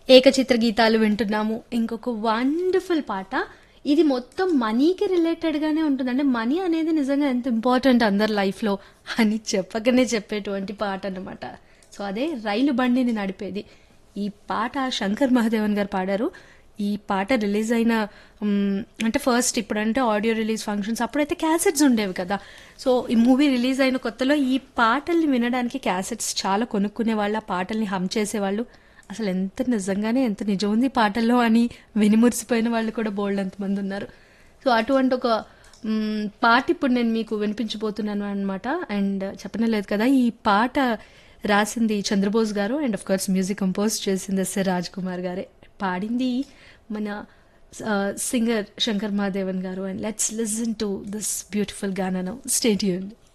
ఏకచిత్ర గీతాలు వింటున్నాము ఇంకొక వండర్ఫుల్ పాట ఇది మొత్తం మనీకి రిలేటెడ్ గానే ఉంటుంది అంటే మనీ అనేది నిజంగా ఎంత ఇంపార్టెంట్ అందరి లైఫ్ లో అని చెప్పకనే చెప్పేటువంటి పాట అన్నమాట సో అదే రైలు బండిని నడిపేది ఈ పాట శంకర్ మహాదేవన్ గారు పాడారు ఈ పాట రిలీజ్ అయిన మ్, అంటే ఫస్ట్ ఇప్పుడంటే ఆడియో రిలీజ్ ఫంక్షన్స్ అప్పుడైతే క్యాసెట్స్ ఉండేవి కదా సో ఈ మూవీ రిలీజ్ అయిన కొత్తలో ఈ పాటల్ని వినడానికి క్యాసెట్స్ చాలా కొనుక్కునే వాళ్ళు ఆ పాటల్ని హమ్ చేసేవాళ్ళు అసలు ఎంత నిజంగానే ఎంత నిజం ఉంది ఈ పాటల్లో అని వినిమురిసిపోయిన వాళ్ళు కూడా బోల్డ్ అంతమంది ఉన్నారు సో అటువంటి ఒక మ్, పాట ఇప్పుడు నేను మీకు వినిపించబోతున్నాను అనమాట అండ్ చెప్పనలేదు కదా ఈ పాట రాసింది చంద్రబోస్ గారు and of course music compose చేసింది ఎస్ఆర్ రాజ్ కుమార్ గారే పాడింది మన సింగర్ శంకర్ మహాదేవన్ గారు and let's listen to this beautiful gaana now stay యూన్